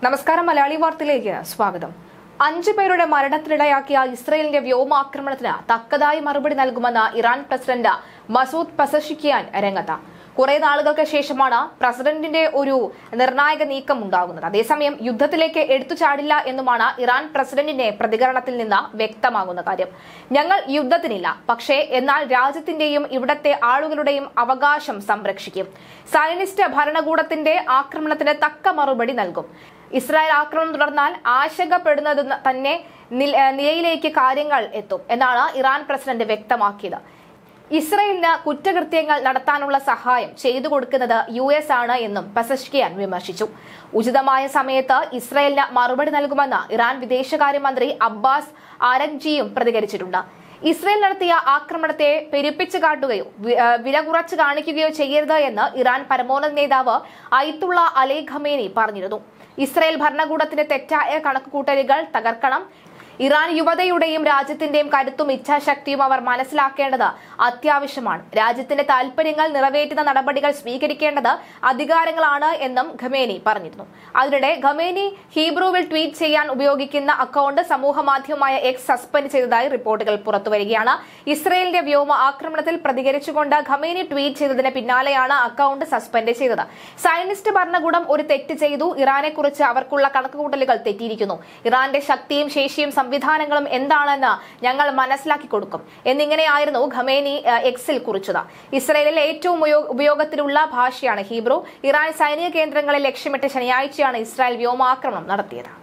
നമസ്കാരം മലയാളി വാർത്തയിലേക്ക് സ്വാഗതം അഞ്ചു പേരുടെ മരണത്തിനിടയാക്കിയ ഇസ്രയേലിന്റെ വ്യോമാക്രമണത്തിന് തക്കതായ മറുപടി നൽകുമെന്ന് ഇറാൻ പ്രസിഡന്റ് മസൂദ് പസഷിക്കിയാൻ രംഗത്ത് കുറെ നാളുകൾക്ക് ശേഷമാണ് പ്രസിഡന്റിന്റെ ഒരു നിർണായക നീക്കം ഉണ്ടാകുന്നത് അതേസമയം യുദ്ധത്തിലേക്ക് എടുത്തു ചാടില്ല എന്നുമാണ് ഇറാൻ പ്രസിഡന്റിന്റെ പ്രതികരണത്തിൽ നിന്ന് വ്യക്തമാകുന്ന കാര്യം ഞങ്ങൾ യുദ്ധത്തിനില്ല പക്ഷേ എന്നാൽ രാജ്യത്തിന്റെയും ഇവിടത്തെ ആളുകളുടെയും അവകാശം സംരക്ഷിക്കും സയനിസ്റ്റ് ഭരണകൂടത്തിന്റെ ആക്രമണത്തിന് തക്ക മറുപടി നൽകും ഇസ്രായേൽ ആക്രമണം തുടർന്നാൽ ആശങ്കപ്പെടുന്നത് തന്നെ നില- ഏഹ് നിലയിലേക്ക് കാര്യങ്ങൾ എത്തും എന്നാണ് ഇറാൻ പ്രസിഡന്റ് വ്യക്തമാക്കിയത് ഇസ്രയേലിന് കുറ്റകൃത്യങ്ങൾ നടത്താനുള്ള സഹായം ചെയ്തു കൊടുക്കുന്നത് യു എസ് ആണ് എന്നും പസഷ്കിയാൻ വിമർശിച്ചു ഉചിതമായ സമയത്ത് ഇസ്രയേലിന് മറുപടി നൽകുമെന്ന് ഇറാൻ വിദേശകാര്യമന്ത്രി അബ്ബാസ് ആരഗ്ജിയും പ്രതികരിച്ചിട്ടുണ്ട് ഇസ്രയേൽ നടത്തിയ ആക്രമണത്തെ പെരുപ്പിച്ചു കാട്ടുകയോ വി- ഏഹ് വില കുറച്ച് കാണിക്കുകയോ ചെയ്യരുത് എന്ന് ഇറാൻ പരമോന്നത നേതാവ് അയത്തുള്ള അലി ഖമേനി പറഞ്ഞിരുന്നു ഇസ്രയേൽ ഭരണകൂടത്തിന്റെ തെറ്റായ കണക്കുകൂട്ടലുകൾ തകർക്കണം ഇറാൻ യുവതയുടെയും രാജ്യത്തിന്റെയും കരുത്തും ഇച്ഛാശക്തിയും അവർ മനസ്സിലാക്കേണ്ടത് അത്യാവശ്യമാണ് രാജ്യത്തിന്റെ താൽപര്യങ്ങൾ നിറവേറ്റുന്ന നടപടികൾ സ്വീകരിക്കേണ്ടത് അധികാരങ്ങളാണ് എന്നും ഖമേനി പറഞ്ഞിരുന്നു അതിനിടെ ഖമേനി ഹീബ്രുവിൽ ട്വീറ്റ് ചെയ്യാൻ ഉപയോഗിക്കുന്ന അക്കൗണ്ട് സമൂഹ മാധ്യമമായ എക്സ് സസ്പെൻഡ് ചെയ്തതായി റിപ്പോർട്ടുകൾ പുറത്തുവരികയാണ് ഇസ്രയേലിന്റെ വ്യോമ ആക്രമണത്തിൽ പ്രതികരിച്ചുകൊണ്ട് ഖമേനി ട്വീറ്റ് ചെയ്തതിന് പിന്നാലെയാണ് അക്കൗണ്ട് സസ്പെൻഡ് ചെയ്തത് സയനിസ്റ്റ് ഭരണകൂടം ഒരു തെറ്റ് ചെയ്തു ഇറാനെ കുറിച്ച് അവർക്കുള്ള കണക്കുകൂട്ടലുകൾ തെറ്റിയിരിക്കുന്നു ഇറാന്റെ ശക്തിയും ശേഷിയും സംവിധാനങ്ങളും എന്താണെന്ന് ഞങ്ങൾ മനസ്സിലാക്കി കൊടുക്കും എന്നിങ്ങനെയായിരുന്നു ഖമേനി ഏഹ്, എക്സിൽ കുറിച്ചത് ഇസ്രയേലിൽ ഏറ്റവും ഉപയോ- ഉപയോഗത്തിലുള്ള ഭാഷയാണ് ഹീബ്രു ഇറാൻ സൈനിക കേന്ദ്രങ്ങളെ ലക്ഷ്യമിട്ട് ശനിയാഴ്ചയാണ് ഇസ്രായേൽ വ്യോമാക്രമണം നടത്തിയത്